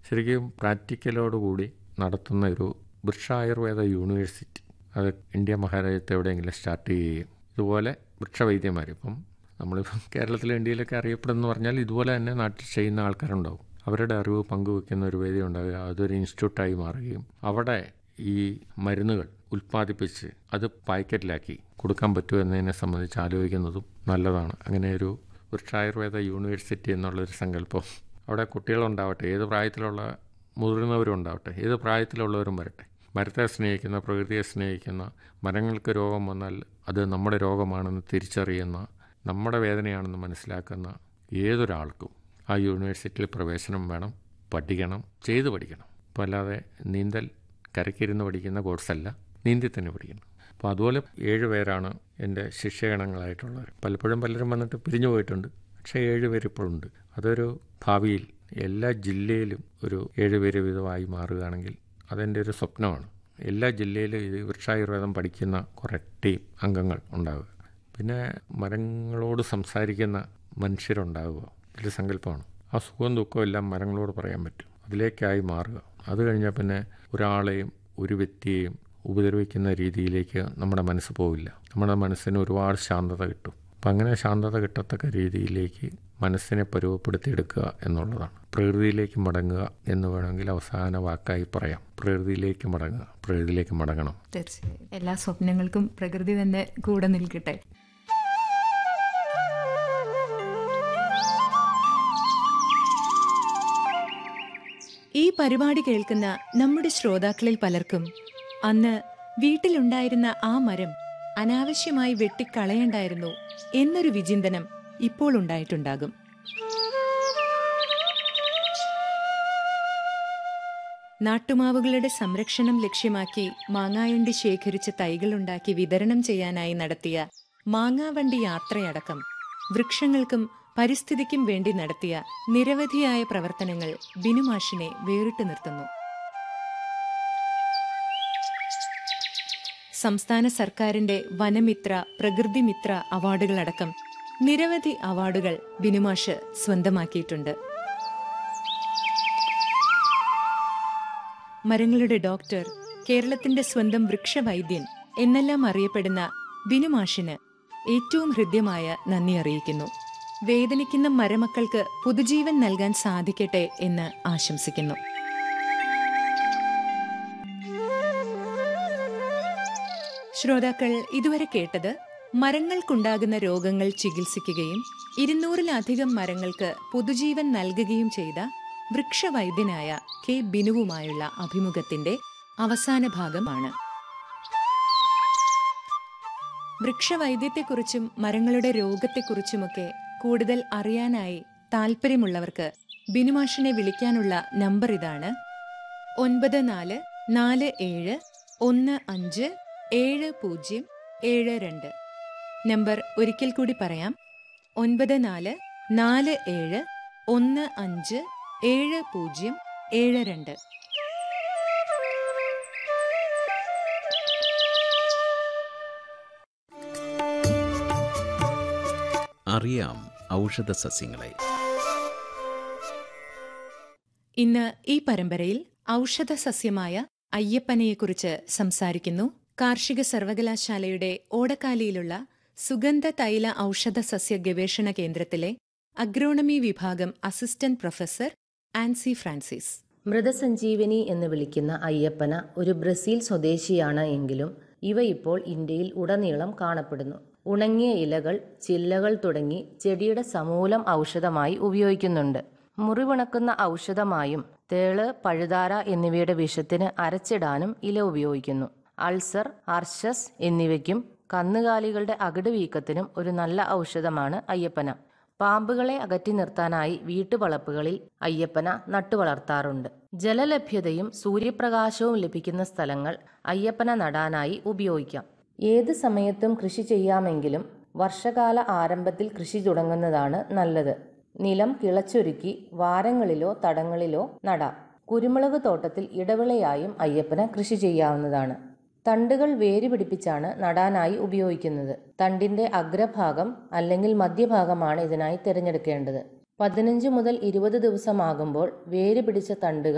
ശരിക്കും പ്രാക്ടിക്കലോടുകൂടി നടത്തുന്ന ഒരു വൃക്ഷായുർവേദ യൂണിവേഴ്സിറ്റി അത് ഇന്ത്യ മഹാരാജ്യത്ത് എവിടെയെങ്കിലും സ്റ്റാർട്ട് ചെയ്യുകയും ഇതുപോലെ വൃക്ഷവൈദ്യന്മാർ ഇപ്പം നമ്മളിപ്പം കേരളത്തിലും ഇന്ത്യയിലൊക്കെ അറിയപ്പെടുന്നു പറഞ്ഞാൽ ഇതുപോലെ തന്നെ നാട്ടിൽ ചെയ്യുന്ന ആൾക്കാരുണ്ടാവും അവരുടെ അറിവ് പങ്കുവെക്കുന്ന ഒരു വേദി ഉണ്ടാവുക അതൊരു ഇൻസ്റ്റിറ്റ്യൂട്ടായി മാറുകയും അവിടെ ഈ മരുന്നുകൾ ഉൽപ്പാദിപ്പിച്ച് അത് പാക്കറ്റിലാക്കി കൊടുക്കാൻ പറ്റുമോ എന്നതിനെ സംബന്ധിച്ച് ആലോചിക്കുന്നതും നല്ലതാണ് അങ്ങനെ ഒരു വൃക്ഷായുർവേദ യൂണിവേഴ്സിറ്റി എന്നുള്ളൊരു സങ്കല്പം അവിടെ കുട്ടികളുണ്ടാവട്ടെ ഏത് പ്രായത്തിലുള്ള മുതിർന്നവരും ഉണ്ടാവട്ടെ ഏത് പ്രായത്തിലുള്ളവരും വരട്ടെ മരത്തെ സ്നേഹിക്കുന്ന പ്രകൃതിയെ സ്നേഹിക്കുന്ന മരങ്ങൾക്ക് രോഗം വന്നാൽ അത് നമ്മുടെ രോഗമാണെന്ന് തിരിച്ചറിയുന്ന നമ്മുടെ വേദനയാണെന്ന് മനസ്സിലാക്കുന്ന ഏതൊരാൾക്കും ആ യൂണിവേഴ്സിറ്റിയിൽ പ്രവേശനം വേണം പഠിക്കണം ചെയ്ത് പഠിക്കണം അപ്പോൾ അല്ലാതെ നീന്തൽ കരക്കിരുന്ന് പഠിക്കുന്ന കോഴ്സല്ല നീന്തി തന്നെ പഠിക്കണം അപ്പോൾ അതുപോലെ ഏഴ് പേരാണ് എൻ്റെ ശിഷ്യഗണങ്ങളായിട്ടുള്ളവർ പലപ്പോഴും പലരും വന്നിട്ട് പിരിഞ്ഞു പോയിട്ടുണ്ട് പക്ഷേ ഏഴ് പേര് ഇപ്പോഴുണ്ട് അതൊരു ഭാവിയിൽ എല്ലാ ജില്ലയിലും ഒരു ഏഴ് പേര് വീതമായി മാറുകയാണെങ്കിൽ അതെൻ്റെ ഒരു സ്വപ്നമാണ് എല്ലാ ജില്ലയിലും ഇത് വൃക്ഷായുർവേദം പഠിക്കുന്ന കുറേ ടീം അംഗങ്ങൾ ഉണ്ടാവുക പിന്നെ മരങ്ങളോട് സംസാരിക്കുന്ന മനുഷ്യരുണ്ടാവുക ഒരു സങ്കല്പമാണ് ആ സുഖവും ദുഃഖവും എല്ലാം മരങ്ങളോട് പറയാൻ പറ്റും അതിലേക്കായി മാറുക അത് കഴിഞ്ഞാൽ പിന്നെ ഒരാളെയും ഒരു വ്യക്തിയെയും ഉപദ്രവിക്കുന്ന രീതിയിലേക്ക് നമ്മുടെ മനസ്സ് പോവില്ല നമ്മുടെ മനസ്സിന് ഒരുപാട് ശാന്തത കിട്ടും അപ്പം അങ്ങനെ ശാന്തത കിട്ടത്തക്ക രീതിയിലേക്ക് മനസ്സിനെ പരുവപ്പെടുത്തിയെടുക്കുക എന്നുള്ളതാണ് പ്രകൃതിയിലേക്ക് മടങ്ങുക എന്ന് വേണമെങ്കിൽ അവസാന വാക്കായി പറയാം പ്രകൃതിയിലേക്ക് മടങ്ങുക പ്രകൃതിയിലേക്ക് മടങ്ങണം തീർച്ചയായും എല്ലാ സ്വപ്നങ്ങൾക്കും പ്രകൃതി തന്നെ കൂടെ നിൽക്കട്ടെ ഈ പരിപാടി കേൾക്കുന്ന നമ്മുടെ ശ്രോതാക്കളിൽ പലർക്കും അന്ന് വീട്ടിലുണ്ടായിരുന്ന ആ മരം അനാവശ്യമായി വെട്ടിക്കളയണ്ടായിരുന്നു എന്നൊരു വിചിന്തനം ഇപ്പോൾ ഉണ്ടായിട്ടുണ്ടാകും നാട്ടുമാവുകളുടെ സംരക്ഷണം ലക്ഷ്യമാക്കി മാങ്ങായണ്ടി ശേഖരിച്ച തൈകളുണ്ടാക്കി വിതരണം ചെയ്യാനായി നടത്തിയ മാങ്ങാവണ്ടി യാത്രയടക്കം വൃക്ഷങ്ങൾക്കും പരിസ്ഥിതിക്കും വേണ്ടി നടത്തിയ നിരവധിയായ പ്രവർത്തനങ്ങൾ ബിനുമാഷിനെ വേറിട്ടു നിർത്തുന്നു സംസ്ഥാന സർക്കാരിന്റെ വനമിത്ര പ്രകൃതിമിത്ര അവാർഡുകളടക്കം നിരവധി അവാർഡുകൾ ബിനുമാഷ് സ്വന്തമാക്കിയിട്ടുണ്ട് മരങ്ങളുടെ ഡോക്ടർ കേരളത്തിന്റെ സ്വന്തം വൃക്ഷവൈദ്യൻ എന്നെല്ലാം അറിയപ്പെടുന്ന ബിനുമാഷിന് ഏറ്റവും ഹൃദ്യമായ നന്ദി അറിയിക്കുന്നു വേദനിക്കുന്ന മരമക്കൾക്ക് പുതുജീവൻ നൽകാൻ സാധിക്കട്ടെ എന്ന് ആശംസിക്കുന്നു ശ്രോതാക്കൾ ഇതുവരെ കേട്ടത് മരങ്ങൾക്കുണ്ടാകുന്ന രോഗങ്ങൾ ചികിത്സിക്കുകയും ഇരുന്നൂറിലധികം മരങ്ങൾക്ക് പുതുജീവൻ നൽകുകയും ചെയ്ത വൃക്ഷവൈദ്യനായ കെ ബിനുവുമായുള്ള അഭിമുഖത്തിന്റെ അവസാന ഭാഗമാണ് വൃക്ഷവൈദ്യത്തെക്കുറിച്ചും മരങ്ങളുടെ രോഗത്തെക്കുറിച്ചുമൊക്കെ കൂടുതൽ അറിയാനായി താല്പര്യമുള്ളവർക്ക് ബിനുമാഷിനെ വിളിക്കാനുള്ള നമ്പർ ഇതാണ് ഒൻപത് നാല് നാല് ഏഴ് ഒന്ന് അഞ്ച് ഏഴ് പൂജ്യം ഏഴ് രണ്ട് നമ്പർ ഒരിക്കൽ കൂടി പറയാം ഒൻപത് നാല് നാല് ഏഴ് ഒന്ന് അഞ്ച് ഏഴ് പൂജ്യം ഏഴ് രണ്ട് അറിയാം ഔഷധ സസ്യങ്ങളെ ഇന്ന് ഈ പരമ്പരയിൽ ഔഷധ സസ്യമായ അയ്യപ്പനയെക്കുറിച്ച് സംസാരിക്കുന്നു കാർഷിക സർവകലാശാലയുടെ ഓടക്കാലിയിലുള്ള സുഗന്ധ തൈല ഔഷധ സസ്യ ഗവേഷണ കേന്ദ്രത്തിലെ അഗ്രോണമി വിഭാഗം അസിസ്റ്റന്റ് പ്രൊഫസർ ആൻസി ഫ്രാൻസിസ് മൃതസഞ്ജീവനി എന്ന് വിളിക്കുന്ന അയ്യപ്പന ഒരു ബ്രസീൽ സ്വദേശിയാണ് എങ്കിലും ഇവ ഇപ്പോൾ ഇന്ത്യയിൽ ഉടനീളം കാണപ്പെടുന്നു ഉണങ്ങിയ ഇലകൾ ചില്ലകൾ തുടങ്ങി ചെടിയുടെ സമൂലം ഔഷധമായി ഉപയോഗിക്കുന്നുണ്ട് മുറിവുണക്കുന്ന ഔഷധമായും തേള് പഴുതാര എന്നിവയുടെ വിഷത്തിന് അരച്ചിടാനും ഇല ഉപയോഗിക്കുന്നു അൾസർ അർഷസ് എന്നിവയ്ക്കും കന്നുകാലികളുടെ അകിട് വീക്കത്തിനും ഒരു നല്ല ഔഷധമാണ് അയ്യപ്പന പാമ്പുകളെ അകറ്റി നിർത്താനായി വീട്ടുവളപ്പുകളിൽ അയ്യപ്പന നട്ടുവളർത്താറുണ്ട് ജലലഭ്യതയും സൂര്യപ്രകാശവും ലഭിക്കുന്ന സ്ഥലങ്ങൾ അയ്യപ്പന നടാനായി ഉപയോഗിക്കാം ഏത് സമയത്തും കൃഷി ചെയ്യാമെങ്കിലും വർഷകാല ആരംഭത്തിൽ കൃഷി തുടങ്ങുന്നതാണ് നല്ലത് നിലം കിളച്ചൊരുക്കി വാരങ്ങളിലോ തടങ്ങളിലോ നടാം കുരുമുളക് തോട്ടത്തിൽ ഇടവിളയായും അയ്യപ്പന കൃഷി ചെയ്യാവുന്നതാണ് തണ്ടുകൾ വേര് പിടിപ്പിച്ചാണ് നടാനായി ഉപയോഗിക്കുന്നത് തണ്ടിന്റെ അഗ്രഭാഗം അല്ലെങ്കിൽ മധ്യഭാഗമാണ് ഇതിനായി തിരഞ്ഞെടുക്കേണ്ടത് പതിനഞ്ച് മുതൽ ഇരുപത് ദിവസമാകുമ്പോൾ വേര് പിടിച്ച തണ്ടുകൾ